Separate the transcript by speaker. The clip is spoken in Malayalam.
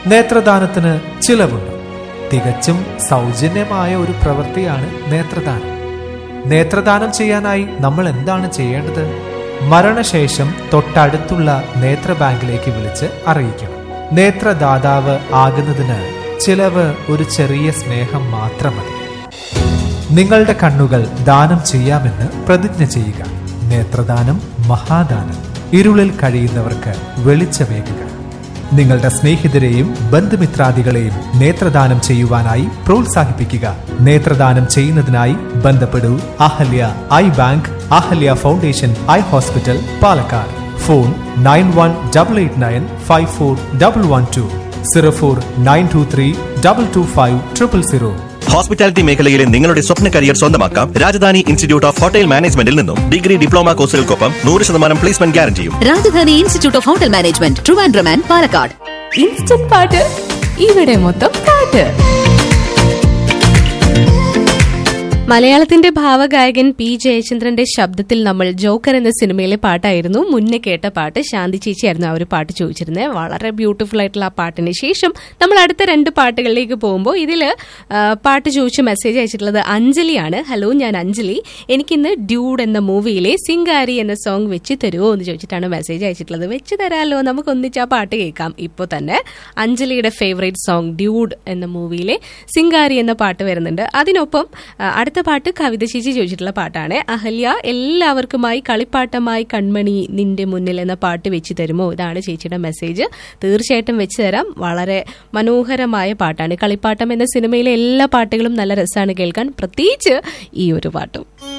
Speaker 1: നേത്രദാനത്തിന് ചിലവുണ്ട് തികച്ചും സൗജന്യമായ ഒരു പ്രവൃത്തിയാണ് നേത്രദാനം നേത്രദാനം ചെയ്യാനായി നമ്മൾ എന്താണ് ചെയ്യേണ്ടത് മരണശേഷം തൊട്ടടുത്തുള്ള നേത്ര ബാങ്കിലേക്ക് വിളിച്ച് അറിയിക്കണം നേത്രദാതാവ് ആകുന്നതിന് ചിലവ് ഒരു ചെറിയ സ്നേഹം മാത്രം മതി നിങ്ങളുടെ കണ്ണുകൾ ദാനം ചെയ്യാമെന്ന് പ്രതിജ്ഞ ചെയ്യുക നേത്രദാനം മഹാദാനം ഇരുളിൽ കഴിയുന്നവർക്ക് വെളിച്ചമേകുക നിങ്ങളുടെ സ്നേഹിതരെയും ബന്ധുമിത്രാദികളെയും നേത്രദാനം ചെയ്യുവാനായി പ്രോത്സാഹിപ്പിക്കുക നേത്രദാനം ചെയ്യുന്നതിനായി ബന്ധപ്പെടൂ Ahalya eye bank Ahalya foundation eye hospital Palakkad phone nine one double eight nine five four double one two zero four nine two three double two five triple zero
Speaker 2: hospitality മേഖലയിലെ നിങ്ങളുടെ സ്വപ്ന കരിയർ സ്വന്തമാക്കാം രാജധാനി ഇൻസ്റ്റിറ്റ്യൂട്ട് ഓഫ് ഹോട്ടൽ മാനേജ്മെന്റിൽ നിന്നും ഡിഗ്രി ഡിപ്ലോമ കോഴ്സുകൾക്കൊപ്പം നൂറ് ശതമാനം പ്ലേസ്മെന്റ് ഗ്യാരണ്ടിയും
Speaker 3: Rajdhani institute of hotel management Trivandrum and Palakkad
Speaker 4: instant പാട്ട് ഇവിടെ മൊത്തം പാട്ട് മലയാളത്തിന്റെ ഭാവഗായകൻ പി ജയചന്ദ്രന്റെ ശബ്ദത്തിൽ നമ്മൾ ജോക്കർ എന്ന സിനിമയിലെ പാട്ടായിരുന്നു മുന്നേ കേട്ട പാട്ട് ശാന്തി ചേച്ചിയായിരുന്നു ആ ഒരു പാട്ട് ചോദിച്ചിരുന്നത് വളരെ ബ്യൂട്ടിഫുൾ ആയിട്ടുള്ള ആ പാട്ടിന് ശേഷം നമ്മൾ അടുത്ത രണ്ട് പാട്ടുകളിലേക്ക് പോകുമ്പോൾ ഇതിൽ പാട്ട് ചോദിച്ച് മെസ്സേജ് അയച്ചിട്ടുള്ളത് അഞ്ജലിയാണ് ഹലോ ഞാൻ അഞ്ജലി എനിക്കിന്ന് ഡ്യൂഡ് എന്ന മൂവിയിലെ സിംഗാരി എന്ന സോങ് വെച്ച് തരുമോ എന്ന് ചോദിച്ചിട്ടാണ് മെസ്സേജ് അയച്ചിട്ടുള്ളത് വെച്ച് തരാമല്ലോ നമുക്ക് ഒന്നിച്ച് ആ പാട്ട് കേൾക്കാം ഇപ്പോൾ തന്നെ അഞ്ജലിയുടെ ഫേവറേറ്റ് സോങ് ഡ്യൂഡ് എന്ന മൂവിയിലെ സിംഗാരി എന്ന പാട്ട് വരുന്നുണ്ട് അതിനൊപ്പം ആ, അടുത്ത പാട്ട് കവിത ചേച്ചി ചോദിച്ചിട്ടുള്ള പാട്ടാണ് അഹല്യ എല്ലാവർക്കുമായി കളിപ്പാട്ടമായി കൺമണി നിന്റെ മുന്നിൽ എന്ന പാട്ട് വെച്ച് തരുമോ ഇതാണ് ചേച്ചിയുടെ മെസ്സേജ് തീർച്ചയായിട്ടും വെച്ച് തരാം വളരെ മനോഹരമായ പാട്ടാണ് കളിപ്പാട്ടം എന്ന സിനിമയിലെ എല്ലാ പാട്ടുകളും നല്ല രസമാണ് കേൾക്കാൻ പ്രത്യേകിച്ച് ഈ ഒരു പാട്ടും